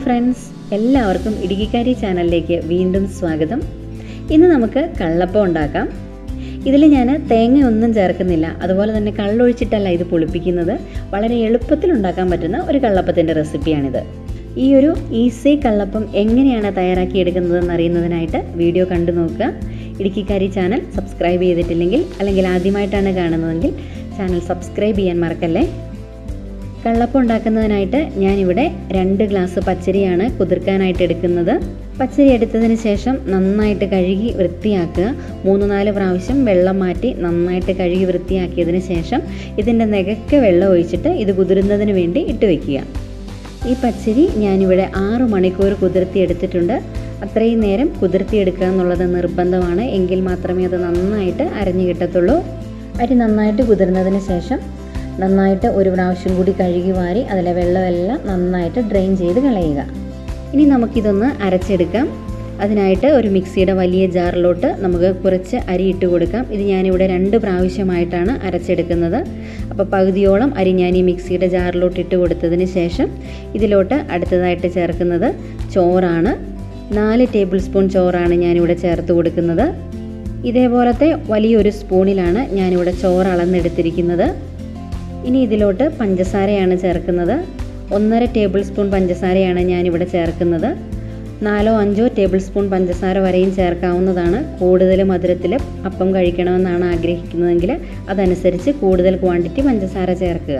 friends എല്ലാവർക്കും ഇടുക്കിക്കാരി ചാനലിലേക്ക് വീണ്ടും സ്വാഗതം ഇന്ന് നമുക്ക് കള്ളപ്പം ഉണ്ടാക്കാം ഇതിൽ ഞാൻ തേങ്ങയൊന്നും ചേർക്കുന്നില്ല അതുപോലെ തന്നെ കള്ളൊഴിച്ചിട്ടല്ല ഇത് പുളിപ്പിക്കുന്നത് വളരെ എളുപ്പത്തിൽ ഉണ്ടാക്കാൻ പറ്റുന്ന ഒരു കള്ളപ്പത്തിൻ്റെ റെസിപ്പിയാണിത് ഈ ഒരു ഈസി കള്ളപ്പം എങ്ങനെയാണ് തയ്യാറാക്കിയെടുക്കുന്നതെന്ന് അറിയുന്നതിനായിട്ട് വീഡിയോ കണ്ടു നോക്കുക ഇടുക്കിക്കാരി ചാനൽ സബ്സ്ക്രൈബ് ചെയ്തിട്ടില്ലെങ്കിൽ അല്ലെങ്കിൽ ആദ്യമായിട്ടാണ് കാണുന്നതെങ്കിൽ ചാനൽ സബ്സ്ക്രൈബ് ചെയ്യാൻ മറക്കല്ലേ കള്ളപ്പം ഉണ്ടാക്കുന്നതിനായിട്ട് ഞാനിവിടെ രണ്ട് ഗ്ലാസ് പച്ചരിയാണ് കുതിർക്കാനായിട്ട് എടുക്കുന്നത് പച്ചരി എടുത്തതിന് ശേഷം നന്നായിട്ട് കഴുകി വൃത്തിയാക്കുക മൂന്ന് നാല് പ്രാവശ്യം വെള്ളം മാറ്റി നന്നായിട്ട് കഴുകി വൃത്തിയാക്കിയതിന് ശേഷം ഇതിൻ്റെ നെകക്കെ വെള്ളം ഒഴിച്ചിട്ട് ഇത് കുതിരുന്നതിന് വേണ്ടി ഇട്ട് വയ്ക്കുക ഈ പച്ചരി ഞാനിവിടെ ആറ് മണിക്കൂർ കുതിർത്തി എടുത്തിട്ടുണ്ട് അത്രയും നേരം കുതിർത്തിയെടുക്കുക എന്നുള്ളത് നിർബന്ധമാണ് എങ്കിൽ മാത്രമേ അത് നന്നായിട്ട് അരഞ്ഞു കിട്ടത്തുള്ളൂ അരി നന്നായിട്ട് കുതിർന്നതിന് ശേഷം നന്നായിട്ട് ഒരു പ്രാവശ്യം കൂടി കഴുകി വാരി അതിലെ വെള്ളമെല്ലാം നന്നായിട്ട് ഡ്രെയിൻ ചെയ്ത് കളയുക ഇനി നമുക്കിതൊന്ന് അരച്ചെടുക്കാം അതിനായിട്ട് ഒരു മിക്സിയുടെ വലിയ ജാറിലോട്ട് നമുക്ക് കുറച്ച് അരി ഇട്ട് കൊടുക്കാം ഇത് ഞാനിവിടെ രണ്ട് പ്രാവശ്യമായിട്ടാണ് അരച്ചെടുക്കുന്നത് അപ്പോൾ പകുതിയോളം അരി ഞാൻ ഈ മിക്സിയുടെ ജാറിലോട്ട് ഇട്ട് കൊടുത്തതിന് ശേഷം ഇതിലോട്ട് അടുത്തതായിട്ട് ചേർക്കുന്നത് ചോറാണ് നാല് ടേബിൾ സ്പൂൺ ചോറാണ് ഞാനിവിടെ ചേർത്ത് കൊടുക്കുന്നത് ഇതേപോലത്തെ വലിയൊരു സ്പൂണിലാണ് ഞാനിവിടെ ചോറ് അളന്നെടുത്തിരിക്കുന്നത് ഇനി ഇതിലോട്ട് പഞ്ചസാരയാണ് ചേർക്കുന്നത് ഒന്നര ടേബിൾ സ്പൂൺ പഞ്ചസാരയാണ് ഞാനിവിടെ ചേർക്കുന്നത് നാലോ അഞ്ചോ ടേബിൾ സ്പൂൺ പഞ്ചസാര വരെയും ചേർക്കാവുന്നതാണ് കൂടുതൽ മധുരത്തിൽ അപ്പം കഴിക്കണമെന്നാണ് ആഗ്രഹിക്കുന്നതെങ്കിൽ അതനുസരിച്ച് കൂടുതൽ ക്വാണ്ടിറ്റി പഞ്ചസാര ചേർക്കുക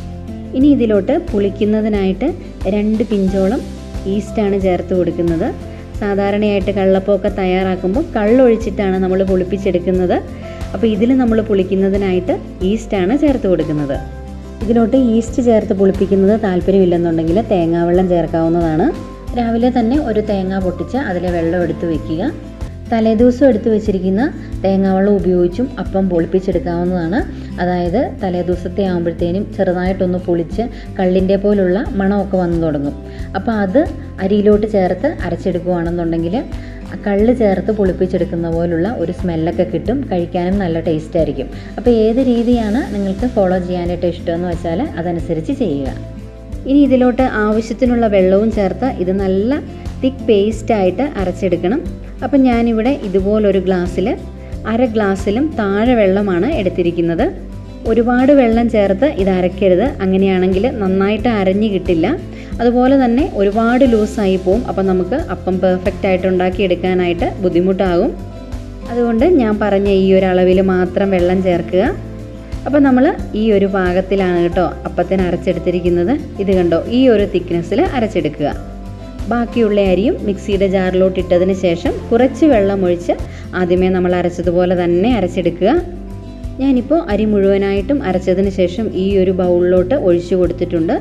ഇനി ഇതിലോട്ട് പുളിക്കുന്നതിനായിട്ട് രണ്ട് പിഞ്ചോളം ഈസ്റ്റാണ് ചേർത്ത് കൊടുക്കുന്നത് സാധാരണയായിട്ട് കള്ളപ്പമൊക്കെ തയ്യാറാക്കുമ്പോൾ കള്ളൊഴിച്ചിട്ടാണ് നമ്മൾ പുളിപ്പിച്ചെടുക്കുന്നത് അപ്പോൾ ഇതിൽ നമ്മൾ പുളിക്കുന്നതിനായിട്ട് ഈസ്റ്റാണ് ചേർത്ത് കൊടുക്കുന്നത് ഇതിലോട്ട് ഈസ്റ്റ് ചേർത്ത് പുളിപ്പിക്കുന്നത് താല്പര്യമില്ലെന്നുണ്ടെങ്കിൽ തേങ്ങാവെള്ളം ചേർക്കാവുന്നതാണ് രാവിലെ തന്നെ ഒരു തേങ്ങ പൊട്ടിച്ച് അതിലെ വെള്ളം എടുത്ത് വെക്കുക തലേദിവസം എടുത്തു വെച്ചിരിക്കുന്ന തേങ്ങാവെള്ളം ഉപയോഗിച്ചും അപ്പം പൊളിപ്പിച്ചെടുക്കാവുന്നതാണ് അതായത് തലേദിവസത്തെ ആകുമ്പോഴത്തേനും ചെറുതായിട്ടൊന്ന് പൊളിച്ച് കള്ളിൻ്റെ പോലുള്ള മണമൊക്കെ വന്നു തുടങ്ങും അപ്പോൾ അത് അരിയിലോട്ട് ചേർത്ത് അരച്ചെടുക്കുകയാണെന്നുണ്ടെങ്കിൽ കള്ള് ചേർത്ത് പൊളിപ്പിച്ചെടുക്കുന്ന പോലുള്ള ഒരു സ്മെല്ലൊക്കെ കിട്ടും കഴിക്കാനും നല്ല ടേസ്റ്റ് ആയിരിക്കും അപ്പോൾ ഏത് രീതിയാണ് നിങ്ങൾക്ക് ഫോളോ ചെയ്യാനായിട്ട് ഇഷ്ടമെന്ന് വെച്ചാൽ അതനുസരിച്ച് ചെയ്യുക ഇനി ഇതിലോട്ട് ആവശ്യത്തിനുള്ള വെള്ളവും ചേർത്ത് ഇത് നല്ല തിക്ക് പേസ്റ്റായിട്ട് അരച്ചെടുക്കണം അപ്പം ഞാനിവിടെ ഇതുപോലൊരു ഗ്ലാസ്സിൽ അര ഗ്ലാസ്സിലും താഴെ വെള്ളമാണ് എടുത്തിരിക്കുന്നത് ഒരുപാട് വെള്ളം ചേർത്ത് ഇത് അരയ്ക്കരുത് അങ്ങനെയാണെങ്കിൽ നന്നായിട്ട് അരഞ്ഞു കിട്ടില്ല അതുപോലെ തന്നെ ഒരുപാട് ലൂസായി പോവും അപ്പം നമുക്ക് അപ്പം പെർഫെക്റ്റ് ആയിട്ട് ഉണ്ടാക്കിയെടുക്കാനായിട്ട് ബുദ്ധിമുട്ടാകും അതുകൊണ്ട് ഞാൻ പറഞ്ഞ ഈ ഒരു അളവിൽ മാത്രം വെള്ളം ചേർക്കുക അപ്പോൾ നമ്മൾ ഈ ഒരു പാകത്തിലാണ് കേട്ടോ അപ്പത്തിന് അരച്ചെടുത്തിരിക്കുന്നത് ഇത് കണ്ടോ ഈ ഒരു തിക്നെസ്സിൽ അരച്ചെടുക്കുക ബാക്കിയുള്ള അരിയും മിക്സിയുടെ ജാറിലോട്ട് ഇട്ടതിന് ശേഷം കുറച്ച് വെള്ളം ഒഴിച്ച് ആദ്യമേ നമ്മൾ അരച്ചതുപോലെ തന്നെ അരച്ചെടുക്കുക ഞാനിപ്പോൾ അരി മുഴുവനായിട്ടും അരച്ചതിന് ശേഷം ഈ ഒരു ബൗളിലോട്ട് ഒഴിച്ചു കൊടുത്തിട്ടുണ്ട്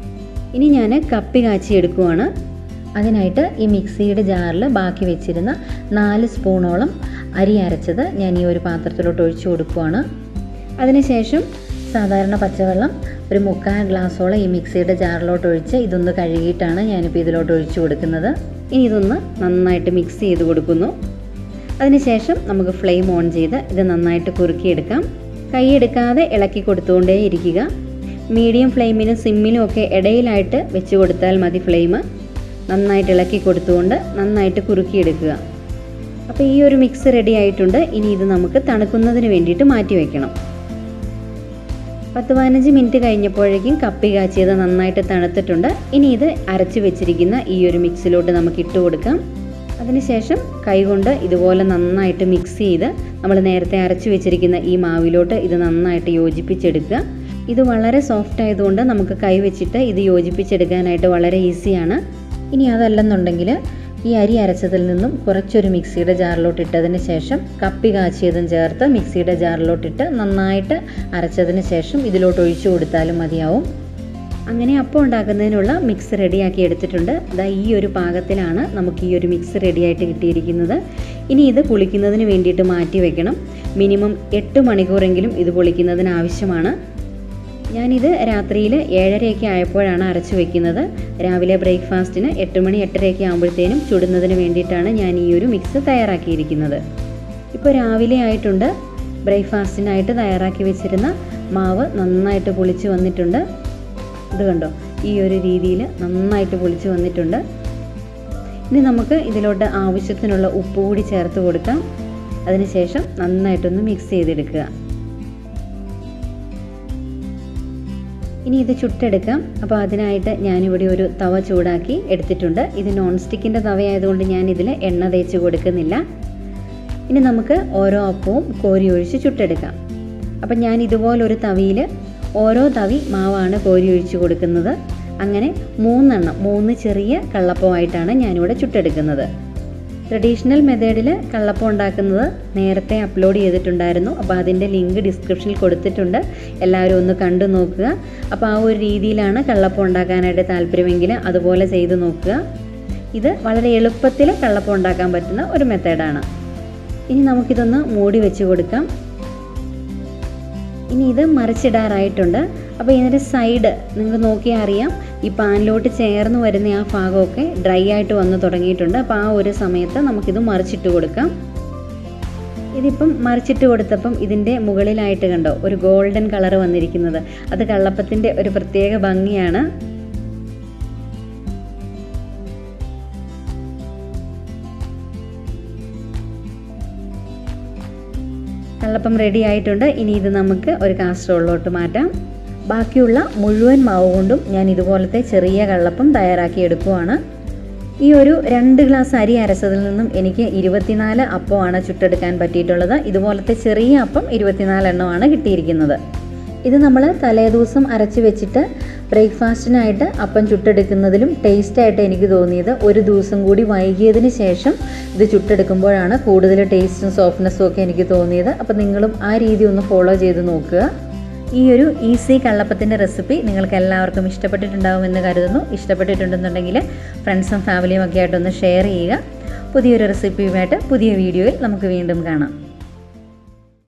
ഇനി ഞാൻ കപ്പി കാച്ചി എടുക്കുവാണ് അതിനായിട്ട് ഈ മിക്സിയുടെ ജാറിൽ ബാക്കി വെച്ചിരുന്ന നാല് സ്പൂണോളം അരി അരച്ചത് ഞാൻ ഈ ഒരു പാത്രത്തിലോട്ട് ഒഴിച്ചു കൊടുക്കുവാണ് അതിനുശേഷം സാധാരണ പച്ചവെള്ളം ഒരു മുക്കാൽ ഗ്ലാസ്സോളം ഈ മിക്സിയുടെ ജാറിലോട്ട് ഒഴിച്ച് ഇതൊന്ന് കഴുകിയിട്ടാണ് ഞാനിപ്പോൾ ഇതിലോട്ട് ഒഴിച്ചു കൊടുക്കുന്നത് ഇനി ഇതൊന്ന് നന്നായിട്ട് മിക്സ് ചെയ്ത് കൊടുക്കുന്നു അതിനുശേഷം നമുക്ക് ഫ്ലെയിം ഓൺ ചെയ്ത് ഇത് നന്നായിട്ട് കുറുക്കിയെടുക്കാം കൈയെടുക്കാതെ ഇളക്കി കൊടുത്തുകൊണ്ടേ ഇരിക്കുക മീഡിയം ഫ്ലെയിമിനും സിമ്മിനും ഒക്കെ ഇടയിലായിട്ട് വെച്ച് കൊടുത്താൽ മതി ഫ്ലെയിം നന്നായിട്ട് ഇളക്കി കൊടുത്തുകൊണ്ട് നന്നായിട്ട് കുറുക്കിയെടുക്കുക അപ്പോൾ ഈ ഒരു മിക്സ് റെഡി ആയിട്ടുണ്ട് ഇനി ഇത് നമുക്ക് തണുക്കുന്നതിന് വേണ്ടിയിട്ട് മാറ്റി വയ്ക്കണം പത്ത് പതിനഞ്ച് മിനിറ്റ് കഴിഞ്ഞപ്പോഴേക്കും കപ്പി കാച്ചിയത് നന്നായിട്ട് തണുത്തിട്ടുണ്ട് ഇനി ഇത് അരച്ച് വെച്ചിരിക്കുന്ന ഈ ഒരു മിക്സിലോട്ട് നമുക്ക് ഇട്ട് കൊടുക്കാം അതിനുശേഷം കൈകൊണ്ട് ഇതുപോലെ നന്നായിട്ട് മിക്സ് ചെയ്ത് നമ്മൾ നേരത്തെ അരച്ച് വെച്ചിരിക്കുന്ന ഈ മാവിലോട്ട് ഇത് നന്നായിട്ട് യോജിപ്പിച്ചെടുക്കുക ഇത് വളരെ സോഫ്റ്റ് ആയതുകൊണ്ട് നമുക്ക് കൈ വെച്ചിട്ട് ഇത് യോജിപ്പിച്ചെടുക്കാനായിട്ട് വളരെ ഈസിയാണ് ഇനി അതല്ലെന്നുണ്ടെങ്കിൽ ഈ അരി അരച്ചതിൽ നിന്നും കുറച്ചൊരു മിക്സിയുടെ ജാറിലോട്ട് ഇട്ടതിന് ശേഷം കപ്പി കാച്ചിയതും ചേർത്ത് മിക്സിയുടെ ജാറിലോട്ടിട്ട് നന്നായിട്ട് അരച്ചതിന് ശേഷം ഇതിലോട്ട് ഒഴിച്ചു കൊടുത്താലും മതിയാവും അങ്ങനെ അപ്പം ഉണ്ടാക്കുന്നതിനുള്ള മിക്സ് റെഡിയാക്കി എടുത്തിട്ടുണ്ട് ഇതാ ഈ ഒരു പാകത്തിലാണ് നമുക്ക് ഈ ഒരു മിക്സ് റെഡിയായിട്ട് കിട്ടിയിരിക്കുന്നത് ഇനി ഇത് പുളിക്കുന്നതിന് വേണ്ടിയിട്ട് മാറ്റി വെക്കണം മിനിമം എട്ട് മണിക്കൂറെങ്കിലും ഇത് പൊളിക്കുന്നതിന് ആവശ്യമാണ് ഞാനിത് രാത്രിയിൽ ഏഴരയൊക്കെ ആയപ്പോഴാണ് അരച്ചു വെക്കുന്നത് രാവിലെ ബ്രേക്ക്ഫാസ്റ്റിന് എട്ട് മണി എട്ടരയൊക്കെ ആകുമ്പോഴത്തേനും ചുടുന്നതിന് വേണ്ടിയിട്ടാണ് ഞാൻ ഈ ഒരു മിക്സ് തയ്യാറാക്കിയിരിക്കുന്നത് ഇപ്പോൾ രാവിലെ ആയിട്ടുണ്ട് ബ്രേക്ക്ഫാസ്റ്റിനായിട്ട് തയ്യാറാക്കി വെച്ചിരുന്ന മാവ് നന്നായിട്ട് പുളിച്ച് വന്നിട്ടുണ്ട് ഇത് കണ്ടോ ഈ ഒരു രീതിയിൽ നന്നായിട്ട് പൊളിച്ച് വന്നിട്ടുണ്ട് ഇനി നമുക്ക് ഇതിലോട്ട് ആവശ്യത്തിനുള്ള ഉപ്പ് കൂടി ചേർത്ത് കൊടുക്കാം അതിനുശേഷം നന്നായിട്ടൊന്ന് മിക്സ് ചെയ്തെടുക്കുക ഇനി ഇത് ചുട്ടെടുക്കാം അപ്പോൾ അതിനായിട്ട് ഞാനിവിടെ ഒരു തവ ചൂടാക്കി എടുത്തിട്ടുണ്ട് ഇത് നോൺ സ്റ്റിക്കിൻ്റെ തവയായതുകൊണ്ട് ഞാൻ ഇതിൽ എണ്ണ തേച്ച് കൊടുക്കുന്നില്ല ഇനി നമുക്ക് ഓരോ അപ്പവും കോരി ഒഴിച്ച് ചുട്ടെടുക്കാം അപ്പം ഞാൻ ഇതുപോലൊരു തവിയിൽ ഓരോ തവി മാവാണ് കോരി ഒഴിച്ച് കൊടുക്കുന്നത് അങ്ങനെ മൂന്നെണ്ണം മൂന്ന് ചെറിയ കള്ളപ്പമായിട്ടാണ് ഞാനിവിടെ ചുട്ടെടുക്കുന്നത് ട്രഡീഷണൽ മെത്തേഡിൽ കള്ളപ്പം ഉണ്ടാക്കുന്നത് നേരത്തെ അപ്ലോഡ് ചെയ്തിട്ടുണ്ടായിരുന്നു അപ്പോൾ അതിൻ്റെ ലിങ്ക് ഡിസ്ക്രിപ്ഷനിൽ കൊടുത്തിട്ടുണ്ട് എല്ലാവരും ഒന്ന് കണ്ടു നോക്കുക അപ്പോൾ ആ ഒരു രീതിയിലാണ് കള്ളപ്പം ഉണ്ടാക്കാനായിട്ട് താല്പര്യമെങ്കിൽ അതുപോലെ ചെയ്തു നോക്കുക ഇത് വളരെ എളുപ്പത്തിൽ കള്ളപ്പം ഉണ്ടാക്കാൻ പറ്റുന്ന ഒരു മെത്തേഡാണ് ഇനി നമുക്കിതൊന്ന് മൂടി വെച്ച് കൊടുക്കാം ഇനി ഇത് മറിച്ചിടാറായിട്ടുണ്ട് അപ്പോൾ ഇതിൻ്റെ സൈഡ് നിങ്ങൾ നോക്കിയാൽ അറിയാം ഈ പാനിലോട്ട് ചേർന്ന് വരുന്ന ആ ഭാഗമൊക്കെ ഡ്രൈ ആയിട്ട് വന്ന് തുടങ്ങിയിട്ടുണ്ട് അപ്പോൾ ആ ഒരു സമയത്ത് നമുക്കിത് മറിച്ചിട്ട് കൊടുക്കാം ഇതിപ്പം മറിച്ചിട്ട് കൊടുത്തപ്പം ഇതിൻ്റെ മുകളിലായിട്ട് കണ്ടോ ഒരു ഗോൾഡൻ കളർ വന്നിരിക്കുന്നത് അത് കള്ളപ്പത്തിൻ്റെ ഒരു പ്രത്യേക ഭംഗിയാണ് കള്ളപ്പം റെഡി ആയിട്ടുണ്ട് ഇനി ഇത് നമുക്ക് ഒരു കാസ്ട്രോളിലോട്ട് മാറ്റാം ബാക്കിയുള്ള മുഴുവൻ മാവ് കൊണ്ടും ഞാൻ ഇതുപോലത്തെ ചെറിയ കള്ളപ്പം തയ്യാറാക്കി എടുക്കുവാണ് ഈ ഒരു രണ്ട് ഗ്ലാസ് അരി അരച്ചതിൽ നിന്നും എനിക്ക് ഇരുപത്തിനാല് അപ്പമാണ് ചുട്ടെടുക്കാൻ പറ്റിയിട്ടുള്ളത് ഇതുപോലത്തെ ചെറിയ അപ്പം ഇരുപത്തിനാല് എണ്ണമാണ് കിട്ടിയിരിക്കുന്നത് ഇത് നമ്മൾ തലേദിവസം അരച്ച് വെച്ചിട്ട് ബ്രേക്ക്ഫാസ്റ്റിനായിട്ട് അപ്പം ചുട്ടെടുക്കുന്നതിലും ടേസ്റ്റായിട്ട് എനിക്ക് തോന്നിയത് ഒരു ദിവസം കൂടി വൈകിയതിന് ശേഷം ഇത് ചുട്ടെടുക്കുമ്പോഴാണ് കൂടുതൽ ടേസ്റ്റും സോഫ്റ്റ്നെസ്സും ഒക്കെ എനിക്ക് തോന്നിയത് അപ്പം നിങ്ങളും ആ രീതി ഒന്ന് ഫോളോ ചെയ്ത് നോക്കുക ഈ ഒരു ഈസി കള്ളപ്പത്തിൻ്റെ റെസിപ്പി നിങ്ങൾക്ക് എല്ലാവർക്കും ഇഷ്ടപ്പെട്ടിട്ടുണ്ടാകുമെന്ന് കരുതുന്നു ഇഷ്ടപ്പെട്ടിട്ടുണ്ടെന്നുണ്ടെങ്കിൽ ഫ്രണ്ട്സും ഫാമിലിയും ഒക്കെ ആയിട്ടൊന്ന് ഷെയർ ചെയ്യുക പുതിയൊരു റെസിപ്പിയുമായിട്ട് പുതിയ വീഡിയോയിൽ നമുക്ക് വീണ്ടും കാണാം